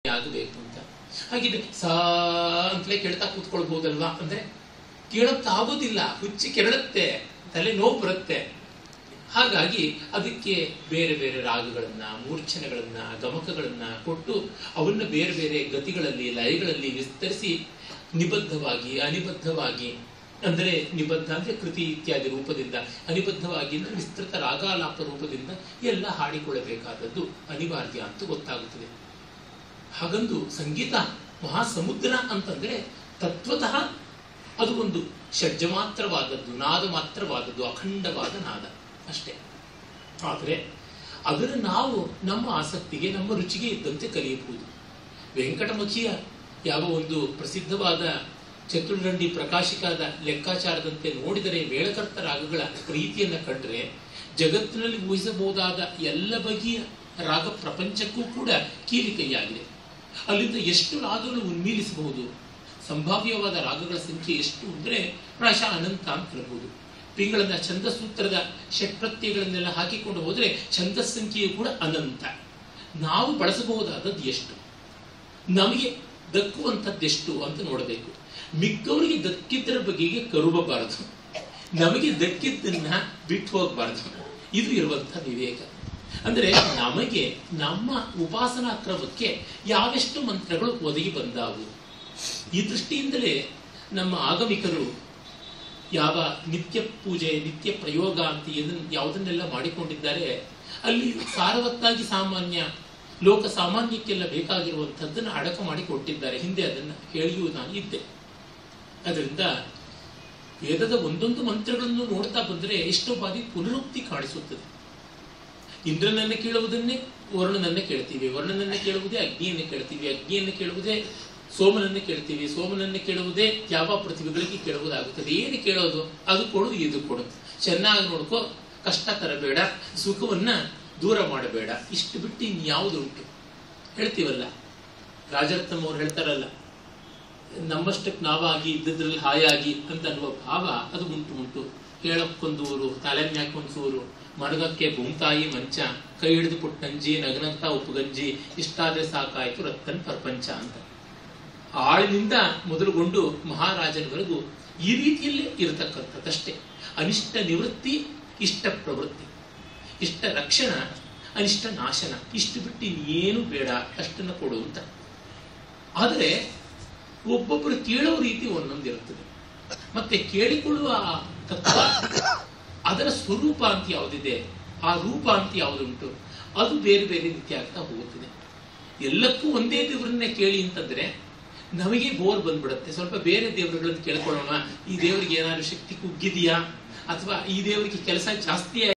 ಆಗಬೇಕು ಅಂತ ಹಾಗಿದ್ರೆ ಸಾ ಅಂತಲೇ ಕೇಳ್ತಾ ಕೂತ್ಕೊಳ್ಬಹುದಲ್ವಾ ಅಂದ್ರೆ ಕೇಳಕ್ಕಾಗೋದಿಲ್ಲ ಹುಚ್ಚಿ ಕೆರಳುತ್ತೆ ತಲೆ ನೋವು ಬರುತ್ತೆ ಹಾಗಾಗಿ ಅದಕ್ಕೆ ಬೇರೆ ಬೇರೆ ರಾಗಗಳನ್ನ ಮೂರ್ಛನೆಗಳನ್ನ ಗಮಕಗಳನ್ನ ಕೊಟ್ಟು ಅವನ್ನ ಬೇರೆ ಬೇರೆ ಗತಿಗಳಲ್ಲಿ ಲಯಗಳಲ್ಲಿ ವಿಸ್ತರಿಸಿ ನಿಬದ್ಧವಾಗಿ ಅನಿಬದ್ಧವಾಗಿ ಅಂದರೆ ನಿಬದ್ಧ ಅಂದ್ರೆ ಕೃತಿ ಇತ್ಯಾದಿ ರೂಪದಿಂದ ಅನಿಬದ್ಧವಾಗಿ ಅಂದ್ರೆ ವಿಸ್ತೃತ ರಾಗಾಲಾಪ ರೂಪದಿಂದ ಎಲ್ಲ ಹಾಡಿಕೊಳ್ಳಬೇಕಾದದ್ದು ಅನಿವಾರ್ಯ ಅಂತ ಗೊತ್ತಾಗುತ್ತದೆ ಹಾಗಂದು ಸಂಗೀತ ಮಹಾಸಮುದ್ರ ಅಂತಂದ್ರೆ ತತ್ವತಃ ಅದು ಒಂದು ಷಡ್ಜ ಮಾತ್ರವಾದದ್ದು ನಾದ ಮಾತ್ರವಾದದ್ದು ಅಖಂಡವಾದ ನಾದ ಅಷ್ಟೇ ಆದರೆ ಅದನ್ನು ನಾವು ನಮ್ಮ ಆಸಕ್ತಿಗೆ ನಮ್ಮ ರುಚಿಗೆ ಇದ್ದಂತೆ ಕಲಿಯಬಹುದು ವೆಂಕಟಮಖಿಯ ಯಾವ ಒಂದು ಪ್ರಸಿದ್ಧವಾದ ಚತುರ್ದಂಡಿ ಪ್ರಕಾಶಿಕಾದ ಲೆಕ್ಕಾಚಾರದಂತೆ ನೋಡಿದರೆ ಮೇಳಕರ್ತ ರಾಗಗಳ ಪ್ರೀತಿಯನ್ನ ಕಂಡ್ರೆ ಜಗತ್ತಿನಲ್ಲಿ ಊಹಿಸಬಹುದಾದ ಎಲ್ಲ ಬಗೆಯ ರಾಗ ಪ್ರಪಂಚಕ್ಕೂ ಕೂಡ ಕೀಲಿಕೈಯಾಗಿದೆ ಅಲ್ಲಿಂದ ಎಷ್ಟು ರಾಗಗಳು ಉನ್ಮೀಲಿಸಬಹುದು ಸಂಭಾವ್ಯವಾದ ರಾಗಗಳ ಸಂಖ್ಯೆ ಎಷ್ಟು ಅಂದ್ರೆ ಪ್ರಾಯಶಃ ಅನಂತ ಅಂತ ಹೇಳ್ಬೋದು ಪಿಂಗಳನ್ನ ಛಂದಸೂತ್ರದ ಷಟ್ಪ್ರತ್ಯಯಗಳನ್ನೆಲ್ಲ ಹಾಕಿಕೊಂಡು ಹೋದ್ರೆ ಛಂದಸ್ ಸಂಖ್ಯೆಯು ಕೂಡ ಅನಂತ ನಾವು ಬಳಸಬಹುದಾದದ್ದು ಎಷ್ಟು ನಮಗೆ ದಕ್ಕುವಂಥದ್ದೆಷ್ಟು ಅಂತ ನೋಡಬೇಕು ಮಿಕ್ಕವರಿಗೆ ದಕ್ಕಿದ್ದರ ಬಗೆಗೆ ಕರುಬಬಾರದು ನಮಗೆ ದಕ್ಕಿದ್ದನ್ನ ಬಿಟ್ಟು ಹೋಗಬಾರದು ಇದು ಇರುವಂಥ ವಿವೇಕ ಅಂದ್ರೆ ನಮಗೆ ನಮ್ಮ ಉಪಾಸನಾ ಕ್ರಮಕ್ಕೆ ಯಾವೆಷ್ಟು ಮಂತ್ರಗಳು ಒದಗಿ ಬಂದಾವು ಈ ದೃಷ್ಟಿಯಿಂದಲೇ ನಮ್ಮ ಆಗಮಿಕರು ಯಾವ ನಿತ್ಯ ಪೂಜೆ ನಿತ್ಯ ಪ್ರಯೋಗ ಅಂತ ಇದನ್ನ ಯಾವುದನ್ನೆಲ್ಲ ಮಾಡಿಕೊಂಡಿದ್ದಾರೆ ಅಲ್ಲಿ ಸಾರವತ್ತಾಗಿ ಸಾಮಾನ್ಯ ಲೋಕ ಸಾಮಾನ್ಯಕ್ಕೆಲ್ಲ ಬೇಕಾಗಿರುವಂಥದ್ದನ್ನು ಅಡಕ ಮಾಡಿ ಕೊಟ್ಟಿದ್ದಾರೆ ಹಿಂದೆ ಅದನ್ನ ಹೇಳಿಯೂ ನಾನು ಇದ್ದೆ ಅದರಿಂದ ವೇದದ ಒಂದೊಂದು ಮಂತ್ರಗಳನ್ನು ನೋಡ್ತಾ ಬಂದರೆ ಎಷ್ಟೋ ಬಾರಿ ಪುನರುಕ್ತಿ ಕಾಣಿಸುತ್ತದೆ ಇಂದ್ರನನ್ನೇ ಕೇಳುವುದನ್ನೇ ವರುಣನನ್ನೇ ಕೇಳ್ತೀವಿ ವರುಣನನ್ನೇ ಕೇಳುವುದೇ ಅಗ್ನಿಯನ್ನೇ ಕೇಳ್ತೀವಿ ಅಗ್ನಿಯನ್ನೇ ಕೇಳುವುದೇ ಸೋಮನನ್ನೇ ಕೇಳ್ತೀವಿ ಸೋಮನನ್ನೇ ಕೇಳುವುದೇ ಯಾವ ಪ್ರತಿಭೆಗಳಿಗೆ ಕೇಳುವುದಾಗುತ್ತದೆ ಏನು ಕೇಳೋದು ಅದು ಕೊಡು ಇದು ಕೊಡು ಚೆನ್ನಾಗಿ ನೋಡ್ಕೋ ಕಷ್ಟ ತರಬೇಡ ಸುಖವನ್ನ ದೂರ ಮಾಡಬೇಡ ಇಷ್ಟು ಬಿಟ್ಟು ಇನ್ಯಾವುದು ಉಂಟು ಹೇಳ್ತೀವಲ್ಲ ರಾಜರತ್ನಂ ಅವ್ರು ಹೇಳ್ತಾರಲ್ಲ ನಮ್ಮಷ್ಟಕ್ಕೆ ನಾವಾಗಿ ಇದ್ದದ್ರಲ್ಲಿ ಹಾಯಾಗಿ ಅಂತ ಅನ್ನುವ ಭಾವ ಅದು ಉಂಟು ಉಂಟು ಕೇಳಕ್ಕೊಂದೂರು ತಲೆ ಮ್ಯಾಕೊಂದು ಸೂರು ಮಡಗಕ್ಕೆ ಬುಂತಾಯಿ ಮಂಚ ಕೈ ಹಿಡಿದು ಪುಟ್ಟಂಜಿ ನಗನಂತ ಉಪ್ಪುಗಂಜಿ ಇಷ್ಟಾದ್ರೆ ಸಾಕಾಯ್ತು ರತ್ತನ್ ಪ್ರಪಂಚ ಅಂತ ಆಳಿನಿಂದ ಮೊದಲುಗೊಂಡು ಮಹಾರಾಜನವರೆಗೂ ಈ ರೀತಿಯಲ್ಲೇ ಇರತಕ್ಕಂಥದ್ದಷ್ಟೇ ಅನಿಷ್ಟ ನಿವೃತ್ತಿ ಇಷ್ಟ ಪ್ರವೃತ್ತಿ ಇಷ್ಟ ರಕ್ಷಣ ಅನಿಷ್ಟ ನಾಶನ ಇಷ್ಟು ಬಿಟ್ಟು ಇನ್ನೇನು ಬೇಡ ಅಷ್ಟನ್ನು ಕೊಡು ಅಂತ ಆದರೆ ಒಬ್ಬೊಬ್ಬರು ಕೇಳೋ ರೀತಿ ಒಂದೊಂದಿರುತ್ತದೆ ಮತ್ತೆ ಕೇಳಿಕೊಳ್ಳುವ ತತ್ವ ಅದರ ಸ್ವರೂಪ ಅಂತ ಯಾವುದಿದೆ ಆ ರೂಪ ಅಂತ ಯಾವುದುಂಟು ಅದು ಬೇರೆ ಬೇರೆ ರೀತಿ ಆಗ್ತಾ ಹೋಗುತ್ತದೆ ಎಲ್ಲಕ್ಕೂ ಒಂದೇ ದೇವರನ್ನೇ ಕೇಳಿ ಅಂತಂದ್ರೆ ನಮಗೆ ಬೋರ್ ಬಂದ್ಬಿಡುತ್ತೆ ಸ್ವಲ್ಪ ಬೇರೆ ದೇವರುಗಳನ್ನು ಕೇಳ್ಕೊಳ್ಳೋಣ ಈ ದೇವರಿಗೆ ಏನಾದ್ರು ಶಕ್ತಿ ಕುಗ್ಗಿದೆಯಾ ಅಥವಾ ಈ ದೇವರಿಗೆ ಕೆಲಸ ಜಾಸ್ತಿ